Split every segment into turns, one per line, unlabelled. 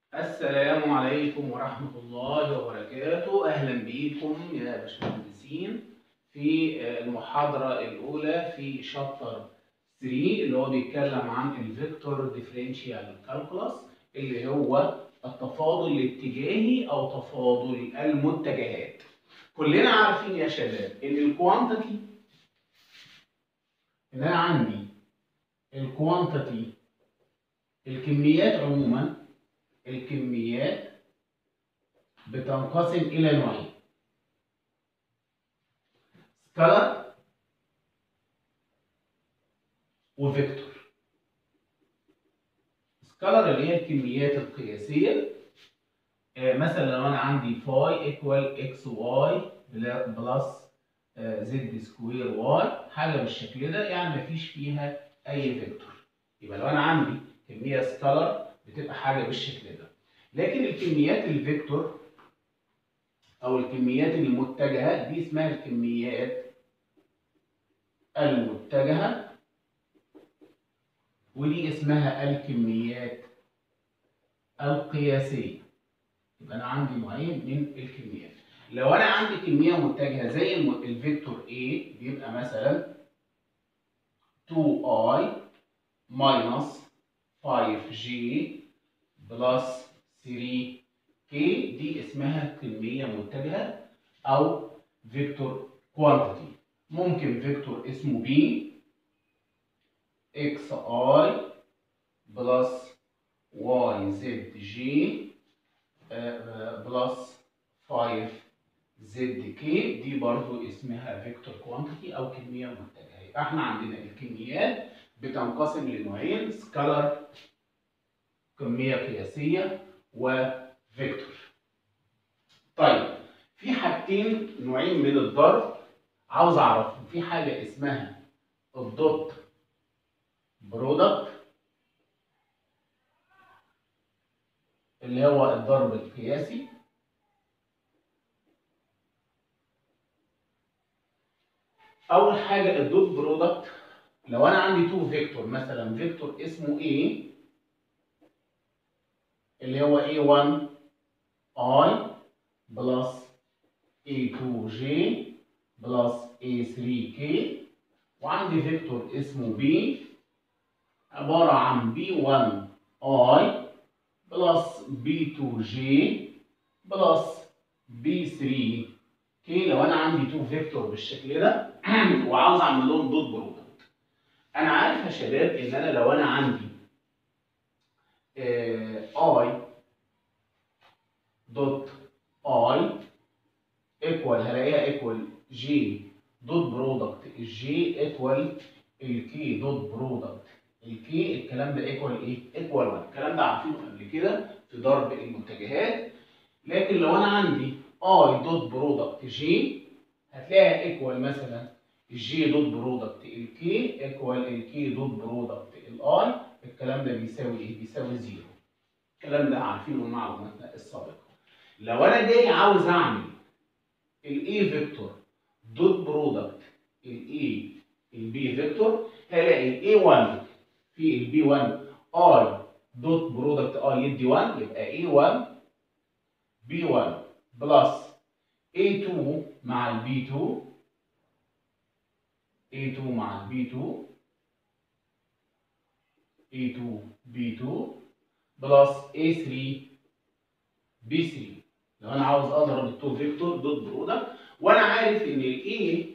السلام عليكم ورحمة الله وبركاته أهلا بيكم يا باشمهندسين في المحاضرة الأولى في شابتر 3 اللي هو بيتكلم عن الفيكتور ديفرنشيال كالكولاس اللي هو التفاضل الاتجاهي أو تفاضل المتجهات كلنا عارفين يا شباب إن الكوانتيتي إن أنا عندي الكوانتيتي الكميات عموما الكميات بتنقسم إلى نوعين سكالر وفيكتور سكالر اللي هي الكميات القياسية آه مثلا لو أنا عندي فاي ايكوال اكس واي بلس زد سكوير واي حاجة بالشكل ده يعني مفيش فيها أي فيكتور يبقى لو أنا عندي كمية سكالر بتبقى حاجه بالشكل ده لكن الكميات الفيكتور او الكميات المتجهه دي اسمها الكميات المتجهه ودي اسمها الكميات القياسيه يبقى انا عندي نوعين من الكميات لو انا عندي كميه متجهه زي الفيكتور A بيبقى مثلا 2i minus 5G بلس 3K دي اسمها كمية متجهة أو فيكتور كوانتيتي ممكن فيكتور اسمه B XI بلس YZG بلس 5ZK دي برضو اسمها فيكتور كوانتيتي أو كمية متجهة يبقى احنا عندنا الكميات بتنقسم لنوعين سكالر كمية قياسية وفيكتور. طيب في حاجتين نوعين من الضرب عاوز اعرفهم في حاجة اسمها الدوت برودكت اللي هو الضرب القياسي أول حاجة الدوت برودكت لو أنا عندي تو فيكتور مثلا فيكتور اسمه A اللي هو A1 I بلس A2J بلس A3K وعندي فيكتور اسمه B عبارة عن B1 I بلس B2J بلس B3K لو أنا عندي تو فيكتور بالشكل ده وعاوز أعمل لهم دوت برودكت أنا عارف يا شباب إن أنا لو أنا عندي اي دوت اي ايكوال هلاقيها ايكوال جي دوت برودكت الجي ايكوال الكي دوت برودكت الكي الكلام ده ايكوال ايه؟ ايكوال 1 الكلام ده عارفينه قبل كده في ضرب المتجهات لكن لو انا عندي اي دوت برودكت جي هتلاقيها ايكوال مثلا الجي دوت برودكت الكي ايكوال الكي دوت برودكت الاي الكلام ده بيساوي ايه؟ بيساوي زيرو. الكلام ده عارفينه من معلوماتنا السابقه. لو انا جاي عاوز اعمل الاي فيكتور دوت برودكت الاي البي فيكتور هلاقي الاي 1 في البي 1 اي دوت برودكت اي يدي 1 يبقى اي 1 بي 1 بلس اي 2 مع البي 2 اي 2 مع البي 2 A2 B2 بلس A3 B3 لو انا عاوز اضرب التو فيكتور دوت برودكت وانا عارف ان الاي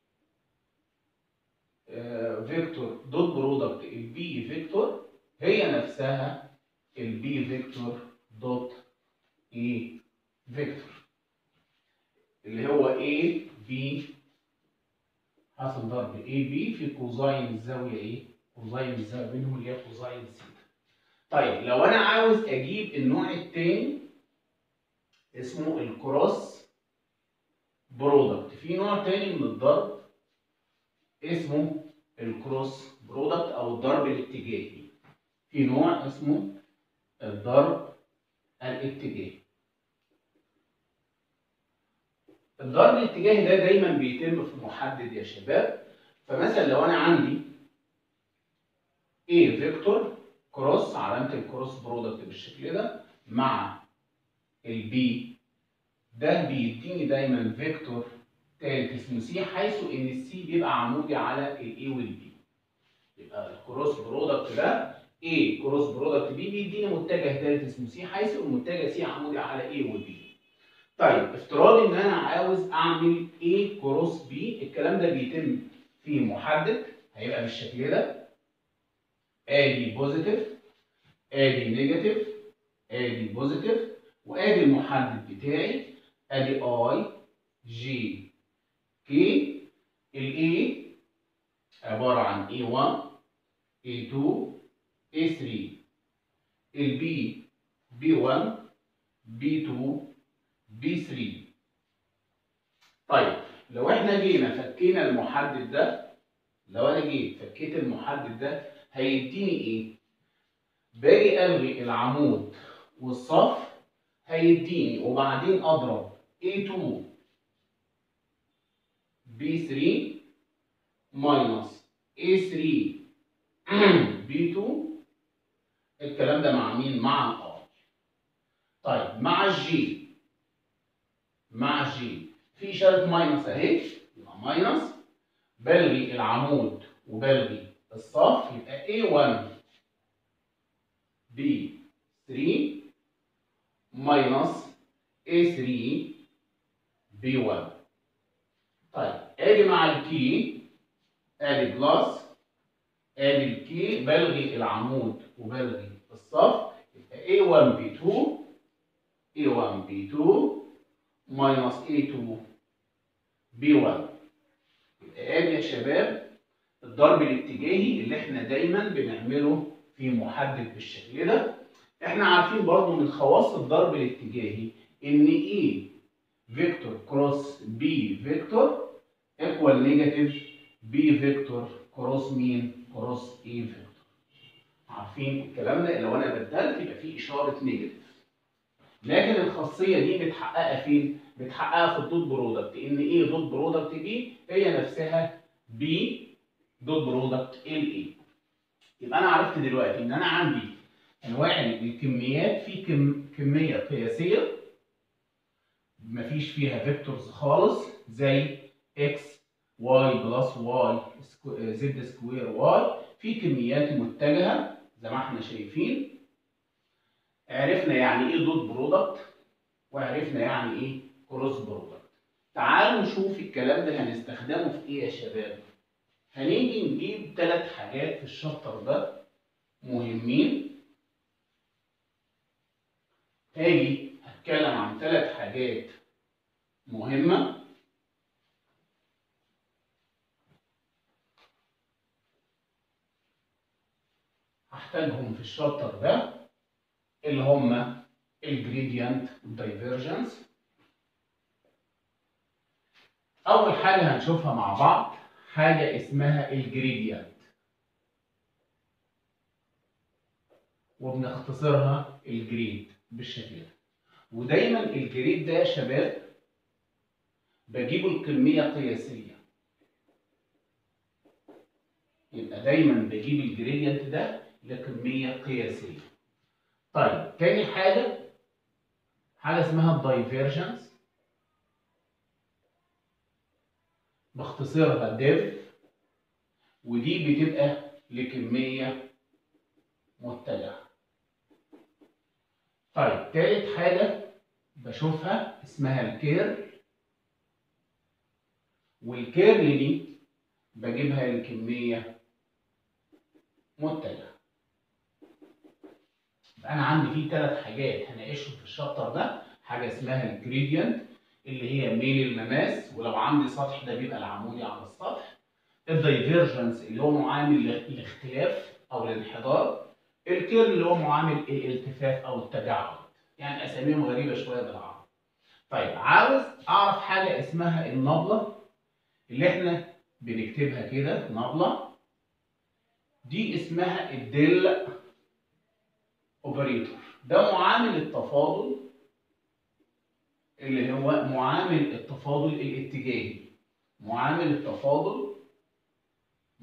فيكتور دوت برودكت البي فيكتور هي نفسها البي فيكتور دوت اي فيكتور اللي هو A B حاصل ضرب A B في كوزاين الزاويه ايه؟ كوزاين الزاويه بينهم اللي هي كوزاين سيتا. طيب لو انا عاوز اجيب النوع الثاني اسمه الكروس برودكت، في نوع ثاني من الضرب اسمه الكروس برودكت او الضرب الاتجاهي. في نوع اسمه الضرب الاتجاهي. الضرب الاتجاهي ده دايما بيتم في محدد يا شباب فمثلا لو انا عندي A فيكتور كروس علامه الكروس برودكت بالشكل ده مع البي ده بيديني دايما فيكتور تالت اسمه سي حيث ان السي بيبقى عمودي على الاي والبي يبقى الكروس برودكت ده A كروس برودكت B بيديني متجه تالت اسمه سي حيث المتجه سي عمودي على A و B. طيب افتراض ان انا عاوز اعمل A كروس B الكلام ده بيتم في محدد هيبقى بالشكل ده ادي بوزيتيف ادي نيجاتيف ادي بوزيتيف وادي المحدد بتاعي ادي اي جي كي الاي عباره عن A1 A2 A3 البي B1 B2 B3 طيب لو احنا جينا فكينا المحدد ده لو انا جيت فكيت المحدد ده هيديني ايه؟ باجي الغي العمود والصف هيديني وبعدين اضرب A2 B3 ماينس A3 B2 الكلام ده مع مين؟ مع الار. طيب مع الجي مع الجي في اشاره ماينس اهي يبقى ماينس بلغي العمود وبلغي الصف يبقى A1 B3 ماينس A3 B1 طيب اجي مع الكي ادي بلس ادي الكي بلغي العمود وبلغي الصف يبقى A1 B2 A1 B2 ماينس A2 B1 يبقى ادي يا شباب الضرب الاتجاهي اللي احنا دايما بنعمله في محدد بالشكل ده احنا عارفين برضو من خواص الضرب الاتجاهي ان E فيكتور كروس B فيكتور ايكوال نيجاتيف B فيكتور كروس مين؟ كروس A فيكتور عارفين الكلام ده لو انا بدلت يبقى في اشاره نيجاتيف لكن الخاصيه دي متحققه فين؟ متحققه في الدوت برودكت ان ايه دوت برودكت بي هي نفسها بي دوت برودكت ال اي يبقى انا عرفت دلوقتي ان انا عندي انواع الكميات في كم كميه قياسيه مفيش فيها فيكتورز خالص زي اكس واي بلس واي زد سكوير واي في كميات متجهه زي ما احنا شايفين عرفنا يعني ايه دوت برودكت وعرفنا يعني ايه كروس برودكت تعالوا نشوف الكلام ده هنستخدمه في ايه يا شباب هنيجي نجيب ثلاث حاجات في الشابتر ده مهمين هاجي هتكلم عن ثلاث حاجات مهمه هحتاجهم في الشابتر ده اللي هم الجريدينت والدايفرجنس اول حاجه هنشوفها مع بعض حاجه اسمها الجريدينت وبنختصرها الجريد بالشكل ده ودايما الجريد ده يا شباب بجيبه الكميه قياسيه يبقى دايما بجيب الجريدينت ده لكميه قياسيه طيب تاني حاجة حاجة اسمها الدايفيرجنس باختصارها ديف ودي بتبقى لكمية متجهة طيب تالت حاجة بشوفها اسمها الكيرل والكيرل دي بجيبها لكمية متجهة انا عندي فيه ثلاث حاجات هناقشهم في الشابتر ده حاجه اسمها الجريدينت اللي هي ميل المماس ولو عندي سطح ده بيبقى العمودي على السطح الدايفيرجنس اللي هو معامل الاختلاف او الانحدار الكيرل اللي هو معامل الالتفاف او التجعد يعني اساميهم غريبه شويه بالعربي طيب عاوز اعرف حاجه اسمها النبله اللي احنا بنكتبها كده نبله دي اسمها الدل اوبريتور ده معامل التفاضل اللي هو معامل التفاضل الاتجاهي معامل التفاضل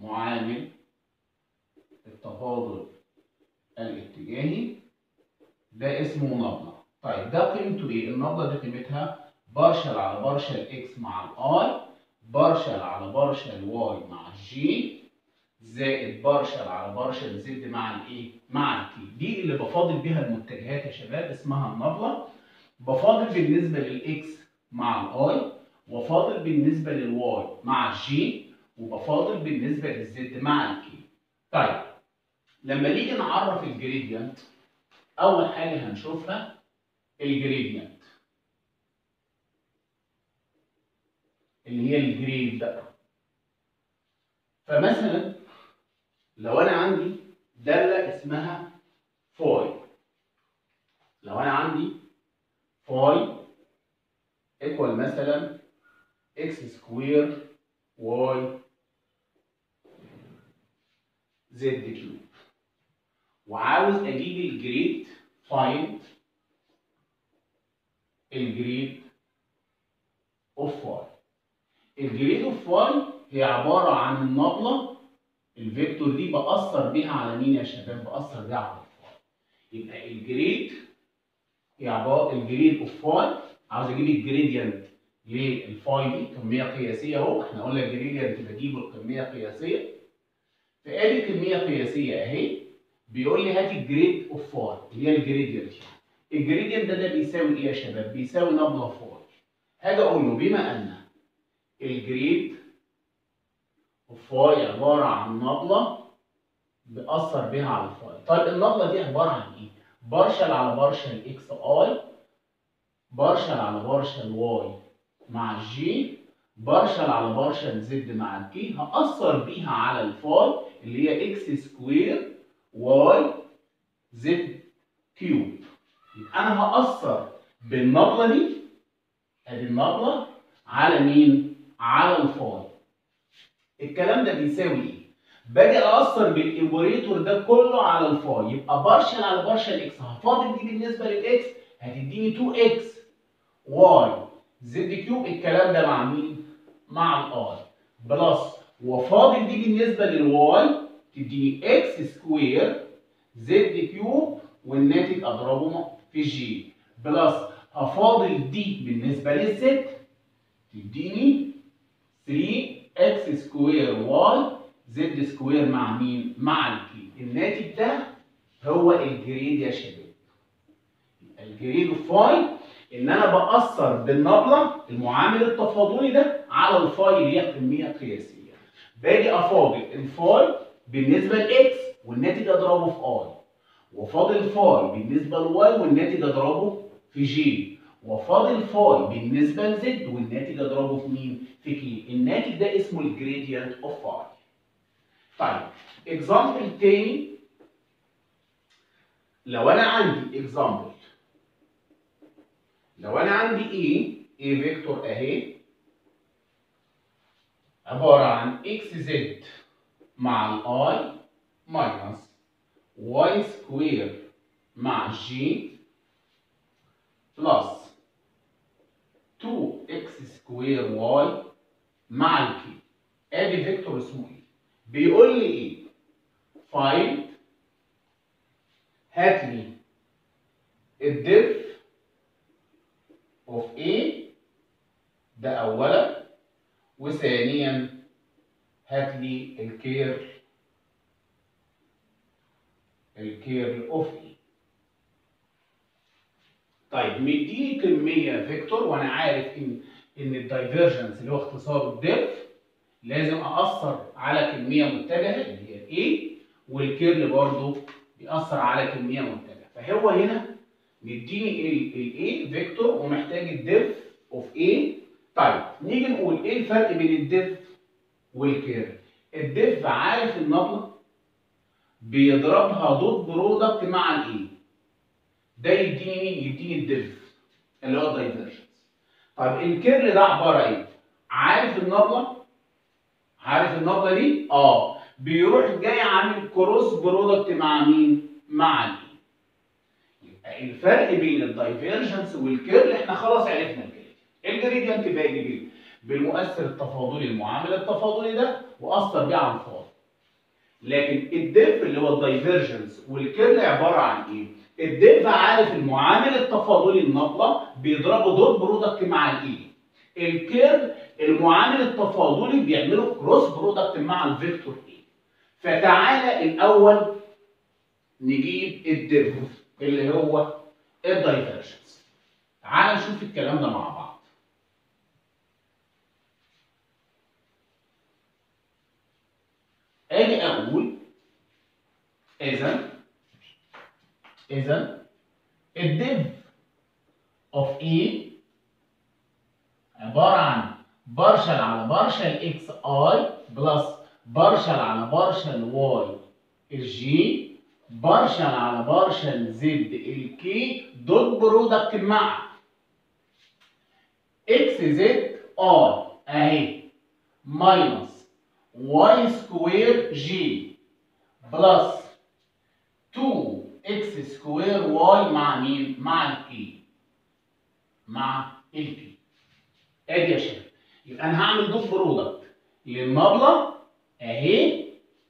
معامل التفاضل الاتجاهي ده اسمه نبله طيب ده قيمته ايه النبله دي قيمتها بارشل على بارشل اكس مع الاي بارشل على بارشل واي مع الجي زائد بارشل على بارشل زد مع الايه مع التي دي اللي بفاضل بيها المتجهات يا شباب اسمها النبله بفاضل بالنسبه للاكس مع الاي وفاضل بالنسبه للواي مع الجي وبفاضل بالنسبه للزد مع الكي طيب لما نيجي نعرف الجريدينت اول حاجه هنشوفها الجريدينت اللي هي الجريد بقى فمثلا لو انا عندي داله اسمها فاي لو انا عندي فاي ايكوال مثلا اكس سكوير واي زد كيوب وعاوز اجيب الجريد فايند الجريد اوف فاي الجريد اوف فاي هي عباره عن النبله الفيكتور دي باثر بيها على مين يا شباب باثر بيها على الفاي يبقى الجريد هي عباره الجريد اوف فاي عاوز اجيب الجريدينت للفاي دي كميه قياسيه اهو احنا قلنا الجريدينت بجيب الكميه القياسيه فادي كميه قياسيه اهي بيقول لي هات الجريد اوف فاي اللي هي الجريدينت الجريدينت ده, ده بيساوي ايه يا شباب؟ بيساوي نبله فاي هاجي اقول له بما ان الجريد اوف فاي عباره عن نبله بأثر بيها على الفاي طيب النبله دي عباره عن ايه؟ بارشل على بارشل اكس اي بارشل على بارشل واي مع الجي بارشل على بارشل زد مع الكي هأثر بيها على الفاي اللي هي اكس سكوير واي زد كيوب يبقى انا هأثر بالنبله دي ادي النبله على مين؟ على الفاي الكلام ده بيساوي ايه؟ باجي اثر بالاوبريتور ده كله على الفاي يبقى بارشل على بارشل اكس هفاضل دي بالنسبه للاكس هتديني 2 اكس واي زد كيوب الكلام ده مع مين؟ مع الاي بلس وفاضل دي بالنسبه للواي تديني اكس سكوير زد كيوب والناتج اضربه في جي بلس هفاضل دي بالنسبه للزد تديني 3 اكس سكوير واي زد سكوير مع مين؟ مع الكي الناتج ده هو الجريد يا شباب الجريد اوف فاي ان انا باثر بالنبله المعامل التفاضلي ده على الفاي اللي هي كميه قياسيه باجي افاضل الفاي بالنسبه لاكس والناتج اضربه في اي وفاضل فاي بالنسبه لواي والناتج اضربه في جي وفاضل فاي بالنسبه لزد والناتج اضربه في مين؟ في كي الناتج ده اسمه الجريدينت اوف فاي طيب اكزامبل تاني لو انا عندي اكزامبل لو انا عندي ايه ايه فيكتور اهي عباره عن اكس زد مع الاي ماينس واي سكوير مع جي بلس 2 اكس سكوير واي مع الكي ادي فيكتور اسمه ايه بيقول لي ايه فايند هات لي الديف اوف A ده اولا وثانيا هات لي الكير الكير اوف A طيب مديني كميه فيكتور وانا عارف ان ان الدايفرجنس اللي هو اختصار الديف لازم اثر على كميه متجهه اللي هي الاي والكيرل برضه بيأثر على كميه متجهه فهو هنا مديني الاي فيكتور ومحتاج الديف اوف اي طيب نيجي نقول ايه الفرق بين الديف والكيرل الديف عارف النبله بيضربها دوت برودكت مع الاي ده يديني مين يديني الديف اللي هو الدايفرجنس طيب الكيرل ده عباره ايه عارف النبله عارف النبله دي اه بيروح جاي عامل كروس برودكت مع مين مع الاي يبقى الفرق بين الدايفرجنس والكيرل احنا خلاص عرفنا الجريدينت الجريدينت باجي بيه بالمؤثر التفاضلي المعامل التفاضلي ده واثر بيه على الفاضي لكن الديف اللي هو الدايفرجنس والكيرل عباره عن ايه الديف عارف المعامل التفاضلي النقله بيضربوا دوت برودكت مع الاي الكيرف المعامل التفاضلي بيعملوا كروس برودكت مع الفيكتور اي فتعالى الاول نجيب الديف اللي هو الدايفرجنس تعالى نشوف الكلام ده مع بعض اجي اقول اذا اذا الديف اوف اي عباره عن بارشل على بارشل اكس اي بلس بارشل على بارشل واي الجي بارشل على بارشل زد الكي دوت برودكت مع اكس زد اي اهي ماينس واي سكوير جي بلس 2 اكس سكوير واي مع مين؟ مع الكي مع الكي ادي يا شباب يبقى انا هعمل دوت برودكت للنبله اهي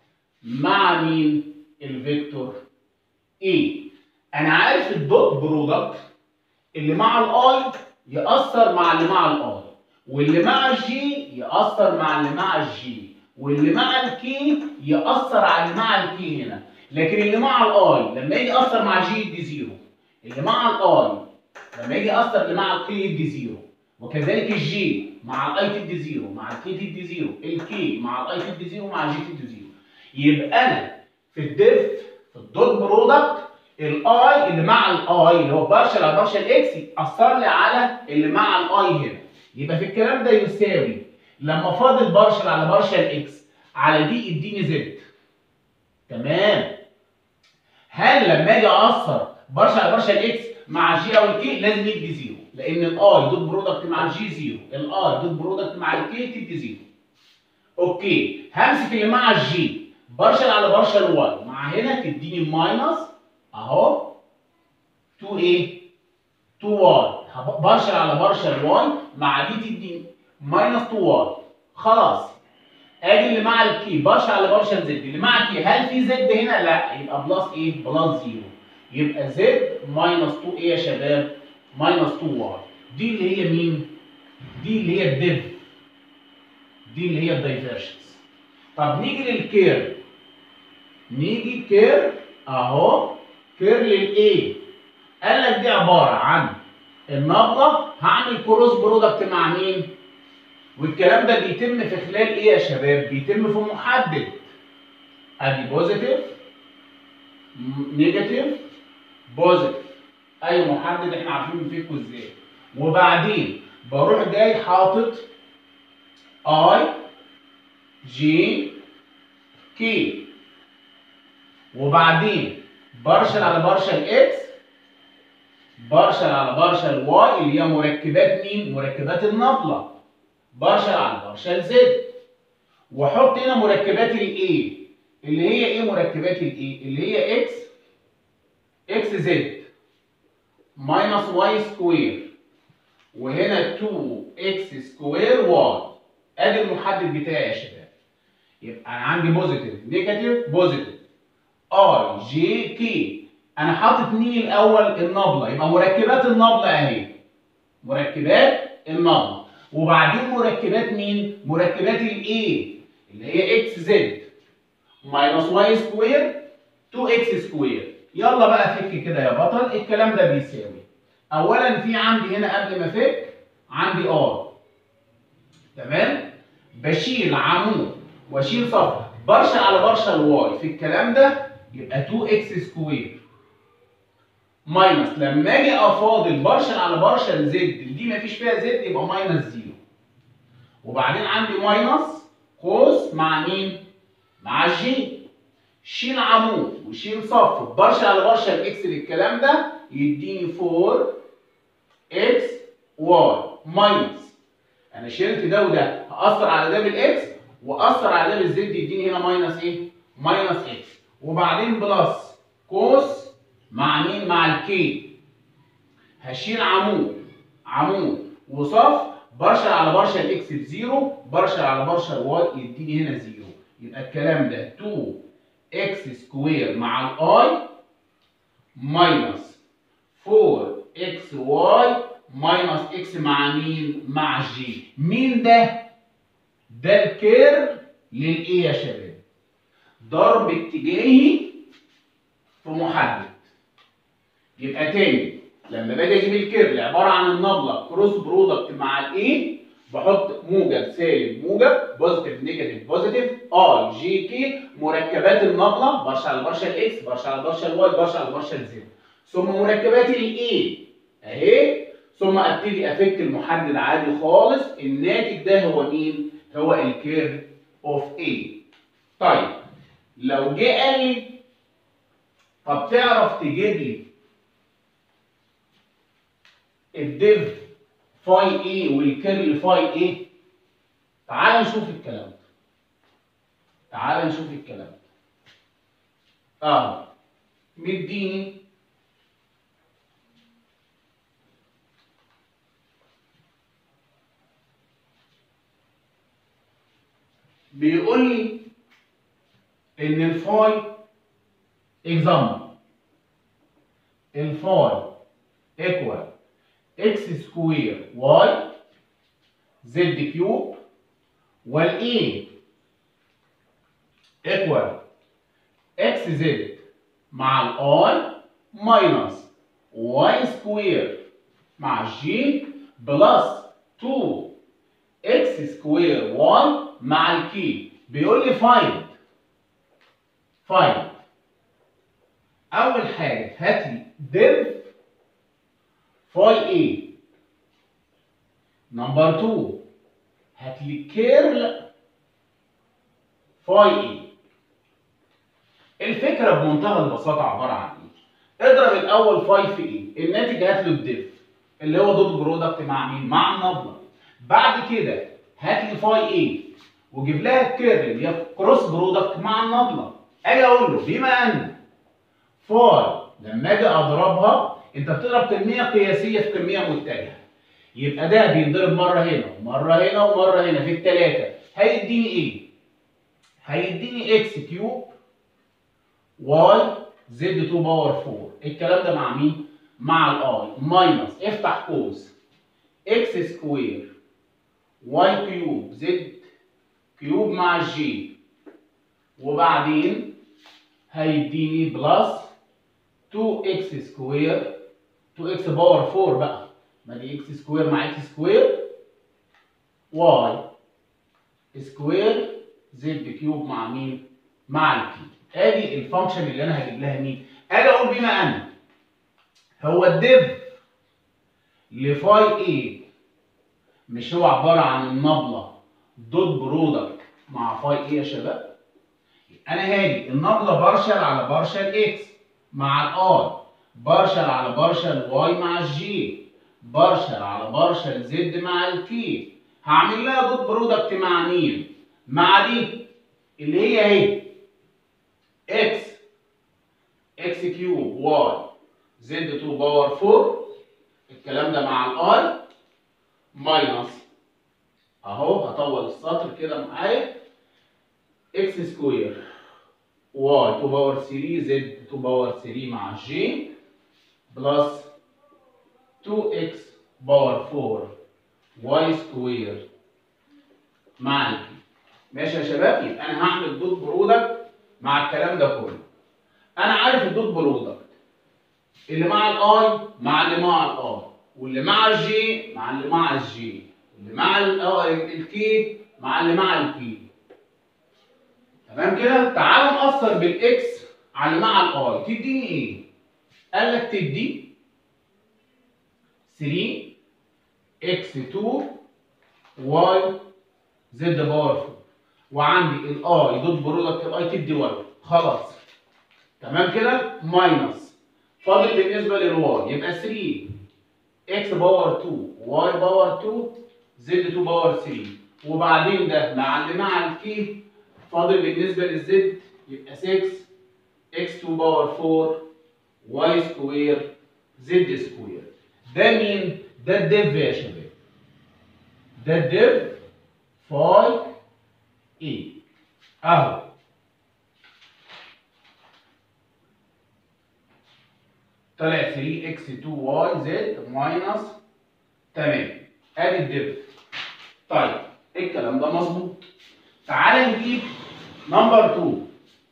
مع مين؟ الفيكتور ايه انا عارف الدوت برودكت اللي مع الاي ياثر مع اللي مع الاي واللي مع الجي ياثر مع اللي مع الجي واللي مع الكي ياثر على اللي مع الكي هنا لكن اللي مع الاي لما يجي ياثر مع جي يدي زيرو اللي مع الاي لما يجي ياثر اللي مع الكي يدي زيرو وكذلك الجي مع الاي تدي زيرو مع الكي تدي زيرو الكي مع الاي تدي زيرو مع الجي تدي زيرو يبقى انا في الديف في الدوت برودكت الاي اللي مع الاي اللي هو بارشل على بارشل اكس ياثر لي على اللي مع الاي هنا يبقى في الكلام ده يساوي لما فاضل بارشل على بارشل اكس على دي اديني زد تمام هل لما اجي اقصر بارشل على بارشل اكس مع الجي او الكي لازم يدي زيرو لان الاي دوت برودكت مع الجي زيرو الاي دوت برودكت مع الكي تدي زيرو اوكي همسك اللي مع الجي بارشل على بارشل واي مع هنا تديني ماينس اهو 2 ايه 2 واي بارشل على بارشل واي مع دي تديني ماينس 2 واي خلاص ادي اللي مع الكي بارشل على بارشل زد اللي مع الكي هل في زد هنا لا يبقى بلس ايه بلس زيرو يبقى زد ماينس 2 ايه يا شباب ماينس 2 واي دي اللي هي مين دي اللي هي الديف دي اللي هي الدايفرجنس طب نيجي للكير نيجي كير اهو كير للايه قال لك دي عباره عن النبضه هعمل كروس برودكت مع مين والكلام ده بيتم في خلال ايه يا شباب بيتم في محدد ادي بوزيتيف نيجاتيف بوزيتيف اي محدد احنا عارفين بنفكه ازاي وبعدين بروح جاي حاطط اي جي كي وبعدين بارشل على بارشل اكس بارشل على بارشل واي اللي هي مركبات مين؟ مركبات النبله بارشل على بارشل زد واحط هنا مركبات الاي اللي هي ايه مركبات الاي؟ اللي هي اكس اكس زد ماينس واي سكوير وهنا 2 اكس سكوير واي ادي المحدد بتاعي يا شباب يبقى انا عندي بوزيتيف نيجاتيف بوزيتيف اي جي كي انا حاطط مين الاول النبله يبقى مركبات النبله اهي مركبات النبله وبعدين مركبات مين مركبات الاي اللي هي اكس زد ماينس واي سكوير 2 اكس سكوير يلا بقى فك كده يا بطل الكلام ده بيساوي اولا في عندي هنا قبل ما افك عندي ار تمام بشيل عمود واشيل صف برشل على برشل واي في الكلام ده يبقى 2 اكس سكوير ماينس لما اجي افاضل برشل على برشل زد دي مفيش فيها زد يبقى ماينس زيرو وبعدين عندي ماينس قوس مع مين؟ مع الجي شيل عمود وشيل صف برشل على برشل اكس للكلام ده يديني 4 اكس واي ماينس انا شلت ده وده هاثر على ده بالاكس واثر على ده بالزد يديني هنا ماينس ايه؟ ماينس اكس وبعدين بلس قوس مع مين؟ مع الكي هشيل عمود عمود وصف برشل على برشل اكس بزيرو برشل على برشل واي يديني هنا زيرو يبقى الكلام ده 2 اكس سكوير مع الاي ماينس 4 اكس واي ماينس اكس مع مين؟ مع جي مين ده؟ ده الكيرف للايه يا شباب؟ ضرب اتجاهي في محدد يبقى تاني لما باجي اجيب الكيرف عباره عن النبله كروس برودكت مع الايه بحط موجب سالب موجب بوزيتيف نيجاتيف بوزيتيف اي جي كي مركبات النبله برش على برش الاكس برش على برش الواي برش على برش الزد ثم مركبات الاي اهي ثم ابتدي افك المحدد عادي خالص الناتج ده هو مين؟ هو الكيرف اوف اي طيب لو جه قال لي طب تعرف تجيب لي الديف فاي ايه والكيرل فاي ايه تعال نشوف الكلام ده تعال نشوف الكلام ده اه مديني بيقول لي ان الفاي اكزامبل الفاي ايكوال اكس سكوير واي زد كيوب والاي ايكوال اكس زد مع الاي ماينس واي سكوير مع الجي بلس 2 اكس سكوير واي مع الكي بيقول لي فايند فايند اول حاجه هات لي ديف فاي ايه نمبر 2 هات لي كيرل فاي ايه الفكره بمنتهى البساطه عباره عن ايه اضرب الاول فاي في ايه الناتج هات له الديف اللي هو دوت برودكت مع مين مع النبله بعد كده هات لي فاي ايه وجيب لها الكيرل اللي هي كروس برودكت مع النبله اجي اقول له بما ان فاي لما اجي اضربها انت بتضرب كميه قياسيه في كميه متجهه يبقى ده بينضرب مره هنا ومره هنا ومره هنا في الثلاثه هيديني ايه هيديني اكس كيوب واي زد 2 باور 4 الكلام ده مع مين مع الاي ماينس افتح قوس اكس سكوير واي كيوب زد كيوب مع الجي وبعدين هيديني بلس 2 اكس سكوير 2 اكس باور 4 بقى ما دي اكس سكوير مع اكس سكوير واي سكوير زد كيوب مع مين؟ مع الكي ادي الفانكشن اللي انا هجيب لها مين؟ اجي اقول بما ان هو الديف لفاي ايه مش هو عباره عن النبله دوت برودكت مع فاي ايه يا شباب؟ انا هاجي النبله بارشل على بارشل اكس مع الار بارشل على بارشل واي مع الجي بارشل على بارشل زد مع الكي هعمل لها دوت برودكت مع مين؟ مع دي اللي هي اهي اكس اكس كيوب واي زد 2 باور 4 الكلام ده مع الاي ماينس اهو هطول السطر كده معايا اكس سكوير واي 2 باور 3 زد 2 باور 3 مع جي بلس 2x باور 4 واي سكوير مع الكي ماشي يا شباب يبقى انا هعمل دوت برودكت مع الكلام ده كله انا عارف الدوت برودكت اللي مع الاي مع اللي مع الاي واللي مع الجي مع اللي مع الجي اللي مع الكي مع اللي مع الكي تمام كده تعالوا نأثر بالاكس على اللي مع الاي تديني ايه قال لك تدي 3 اكس 2 واي زد باور 4 وعندي الاي دوت برودكت الاي تدي 1 خلاص تمام كده ماينس فاضل بالنسبه للواي يبقى 3 اكس باور 2 واي باور 2 زد 2 باور 3 وبعدين ده مع اللي مع الكي فاضل بالنسبه للزد يبقى 6 اكس 2 باور 4 واي سكوير زد سكوير ده مين؟ ده الديف يا شباب ده الديف فاي اي اهو طلع 3 اكس 2 واي زد ماينس 8 ادي الدبل طيب الكلام ده مظبوط تعالى نجيب نمبر 2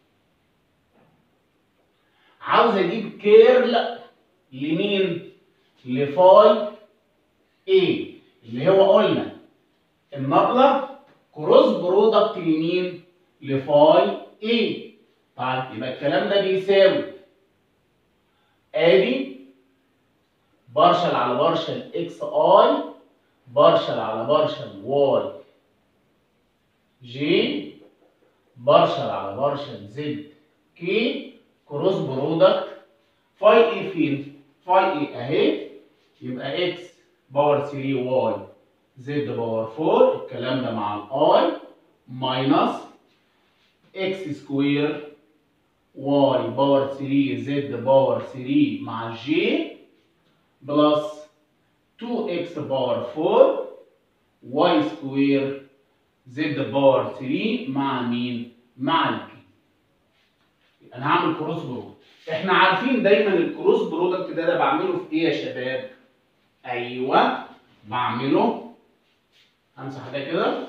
عاوز اجيب كيرل لمين؟ لفاي ايه اللي هو قلنا النقله كروس برودكت لمين؟ لفاي ايه طيب يبقى الكلام ده بيساوي ادي بارشل على بارشل اكس اي بارشل على بارشل واي جي بارشل على بارشل زد كي كروس برودكت فاي اي فين؟ فاي اي اهي يبقى اكس باور 3 واي زد باور 4 الكلام ده مع الاي ماينس اكس سكوير واي باور 3 زد باور 3 مع جي بلس 2 اكس باور 4 واي سكوير زد باور 3 مع مين؟ مع الكي انا هعمل كروس برودكت احنا عارفين دايما الكروس برودكت ده, ده بعمله في ايه يا شباب؟ ايوه بعمله همسح ده كده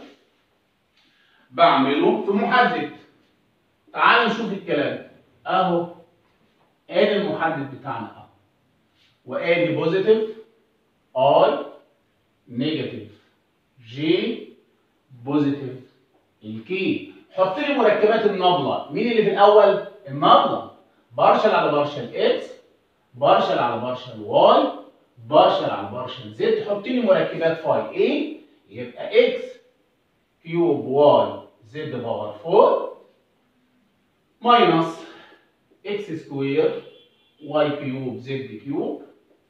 بعمله في محدد تعال نشوف الكلام اهو ادي المحدد بتاعنا اهو وادي بوزيتيف اي نيجاتيف جي بوزيتيف الكي حط لي مركبات النبله مين اللي في الاول النبله بارشل على بارشل اكس بارشل على بارشل واي بارشل على بارشل زد حط لي مركبات فاي اي يبقى اكس كيوب واي زد باور 4 ماينس اكس سكوير واي كيوب زد كيوب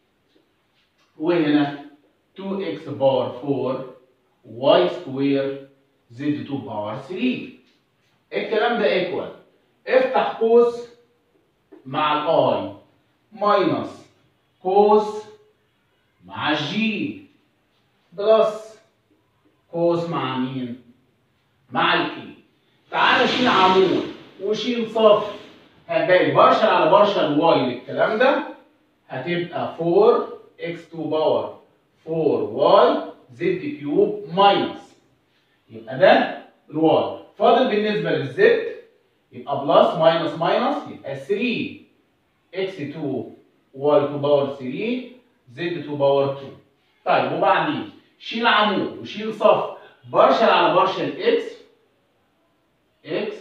وهنا 2 اكس باور 4 واي سكوير زد 2 باور 3 الكلام ده ايكوال افتح قوس مع الاي ماينس قوس مع الجي بلس قوس مع مين؟ مع الكي تعالى شيل عمود وشيل صف هتلاقي بارشل على بارشل واي للكلام ده هتبقى 4 اكس 2 باور 4 واي زد كيوب ماينس يبقى ده الواي فاضل بالنسبه للزد يبقى بلس ماينس ماينس يبقى 3 اكس 2 واي 2 باور 3 زد 2 باور 2 طيب وبعدين شيل عمود وشيل صف بارشل على بارشل اكس اكس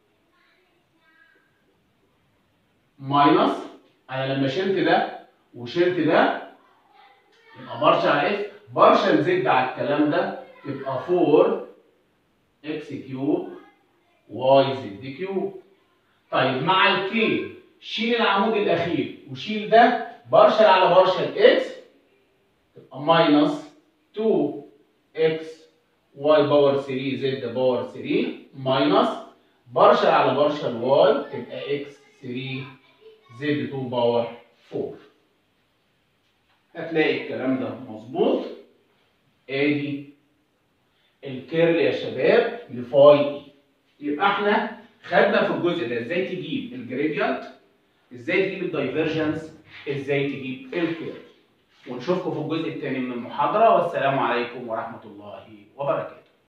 ماينس انا لما شلت ده وشلت ده يبقى بارشل على اكس بارشل زد على الكلام ده يبقى 4 اكس كيوب واي زد كيوب طيب مع الكي شيل العمود الاخير وشيل ده بارشل على بارشل اكس تبقى ماينس 2 اكس واي باور 3 زد باور 3 ماينس بارشل على بارشل واي تبقى اكس 3 زد 2 باور 4 هتلاقي الكلام ده مظبوط ادي الكيرل يا شباب لفاي اي يبقى احنا خدنا في الجزء ده ازاي تجيب الجريدينت ازاي تجيب الدايفرجنس ازاي تجيب الكيرل ونشوفكم في الجزء الثاني من المحاضره والسلام عليكم ورحمه الله وبركاته